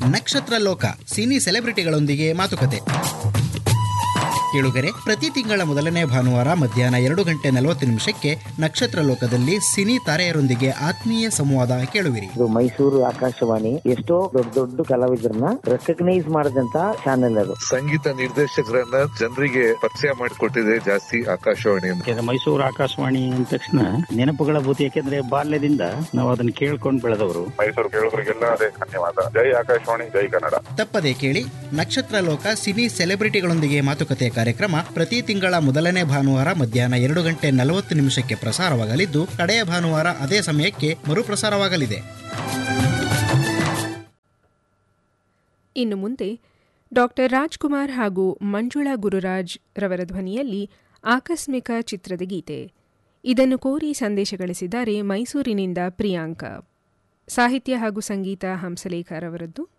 ನಕ್ಷತ್ರ ಲೋಕ ಸಿನಿ ಸೆಲೆಬ್ರಿಟಿಗಳೊಂದಿಗೆ ಮಾತುಕತೆ ಕೇಳುಗರೆ ಪ್ರತಿ ತಿಂಗಳ ಮೊದಲನೇ ಭಾನುವಾರ ಮಧ್ಯಾಹ್ನ ಎರಡು ಗಂಟೆ ನಲವತ್ತು ನಿಮಿಷಕ್ಕೆ ನಕ್ಷತ್ರ ಲೋಕದಲ್ಲಿ ಸಿನಿ ತಾರೆಯರೊಂದಿಗೆ ಆತ್ಮೀಯ ಸಂವಾದ ಕೇಳುವಿರಿ ಇದು ಮೈಸೂರು ಆಕಾಶವಾಣಿ ಎಷ್ಟೋ ದೊಡ್ಡ ದೊಡ್ಡ ಕಲಾವಿದರನ್ನ ರೆಕಗ್ನೈಸ್ ಮಾಡಿದಂತ ಚಾನೆಲ್ ಅದು ಸಂಗೀತ ನಿರ್ದೇಶಕರನ್ನ ಜನರಿಗೆ ಪರಿಚಯ ಮಾಡಿಕೊಟ್ಟಿದೆ ಜಾಸ್ತಿ ಆಕಾಶವಾಣಿ ಅಂತ ಯಾಕಂದ್ರೆ ಮೈಸೂರು ಆಕಾಶವಾಣಿ ಅಂದ ತಕ್ಷಣ ನೆನಪುಗಳ ಭೂತಿ ಯಾಕೆಂದ್ರೆ ಬಾಲ್ಯದಿಂದ ನಾವು ಅದನ್ನ ಕೇಳ್ಕೊಂಡು ಬೆಳೆದವರು ಮೈಸೂರು ಕೇಳುಗರಿಗೆಲ್ಲ ಅದೇ ಧನ್ಯವಾದ ಜೈ ಆಕಾಶವಾಣಿ ಜೈ ಕನ್ನಡ ತಪ್ಪದೆ ಕೇಳಿ ನಕ್ಷತ್ರ ಲೋಕ ಸಿನಿ ಸೆಲೆಬ್ರಿಟಿಗಳೊಂದಿಗೆ ಮಾತುಕತೆ ಕಾರ್ಯಕ್ರಮ ಪ್ರತಿ ತಿಂಗಳ ಮೊದಲನೇ ಭಾನುವಾರ ಮಧ್ಯಾಹ್ನ ಎರಡು ಗಂಟೆ ನಲವತ್ತು ನಿಮಿಷಕ್ಕೆ ಪ್ರಸಾರವಾಗಲಿದ್ದು ಕಡೆಯ ಭಾನುವಾರ ಅದೇ ಸಮಯಕ್ಕೆ ಮರುಪ್ರಸಾರವಾಗಲಿದೆ ಇನ್ನು ಮುಂದೆ ಡಾಕ್ಟರ್ ರಾಜ್ಕುಮಾರ್ ಹಾಗೂ ಮಂಜುಳಾ ಗುರುರಾಜ್ ರವರ ಧ್ವನಿಯಲ್ಲಿ ಆಕಸ್ಮಿಕ ಚಿತ್ರದ ಗೀತೆ ಇದನ್ನು ಕೋರಿ ಸಂದೇಶ ಗಳಿಸಿದ್ದಾರೆ ಮೈಸೂರಿನಿಂದ ಪ್ರಿಯಾಂಕ ಸಾಹಿತ್ಯ ಹಾಗೂ ಸಂಗೀತ ಹಂಸಲೇಖರವರದ್ದು